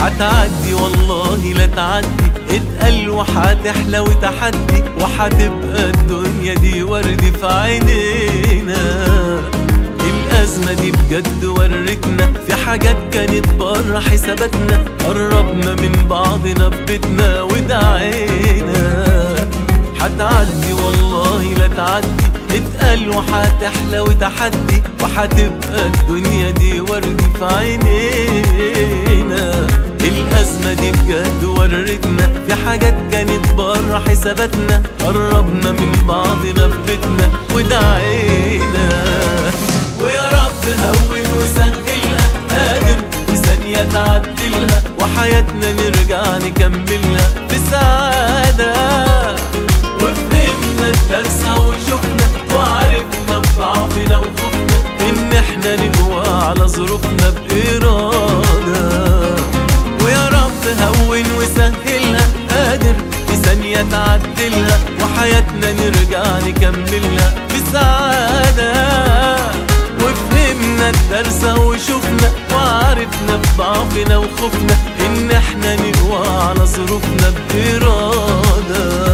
حتعدي والله لا تعدي اتقل وحتحلى وتحدي وحتبقى الدنيا دي ورد في عينينا الأزمة دي بجد ورتنا في حاجات كانت بره حساباتنا قربنا من بعضنا ببيتنا ودعينا حتعدي والله لا تعدي اتقل وحتحلى وتحدي وحتبقى الدنيا دي ورد في عينينا الأزمة دي بجد ورتنا في حاجات كانت بره حساباتنا قربنا من بعضنا في بيتنا ودعينا ويا رب هون وسهلها قادر في ثانية تعدلها وحياتنا نرجع نكملها في سعادة وفهمنا الدرس وشفنا وعرفنا بضعفنا وخوفنا ان احنا نقوى على ظروفنا بإرادة ويا رب هون وسهلها قادر في ثانية تعدلها وحياتنا نرجع نكملها بسعادة وفهمنا الدرس وشفنا وعرفنا بضعفنا وخوفنا ان احنا نقوى على ظروفنا بإرادة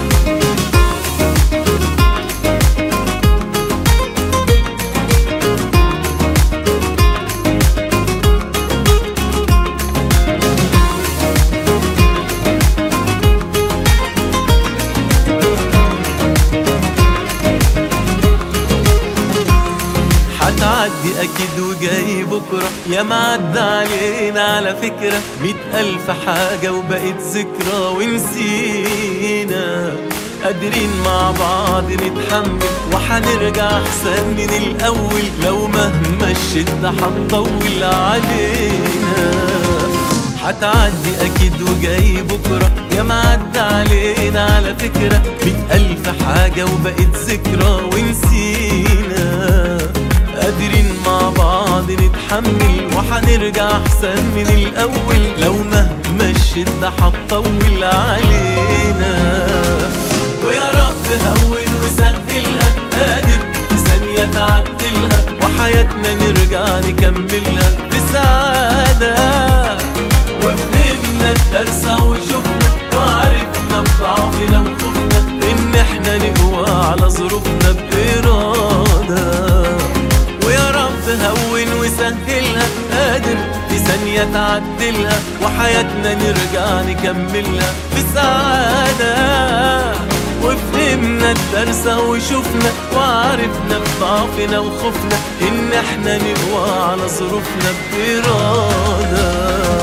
هتعدي اكيد وجاي بكرة يا معدى علينا على فكرة مئة الف حاجة وبقت ذكرى ونسينا قادرين مع بعض نتحمل وحنرجع احسن من الاول لو مهما الشدة هتطول علينا هتعدي اكيد وجاي بكرة يا معدى علينا على فكرة مئة الف حاجة وبقت ذكرى ونسينا قادرين مع بعض نتحمل وحنرجع احسن من الاول لو مهما الشدة هتطول علينا ويا رب هون وسهلها قادر في ثانية تعدلها وحياتنا نرجع نكملها بسعادة وفهمنا الدرس وشفنا وعرفنا بضعفنا وخوفنا ان احنا نقوى على ظروفنا بإرادة ويا رب هون وسهلها قادر في ثانية تعدلها وحياتنا نرجع نكملها بسعادة وفهمنا الدرس وشفنا وعرفنا بضعفنا وخوفنا ان احنا نقوى على ظروفنا بإرادة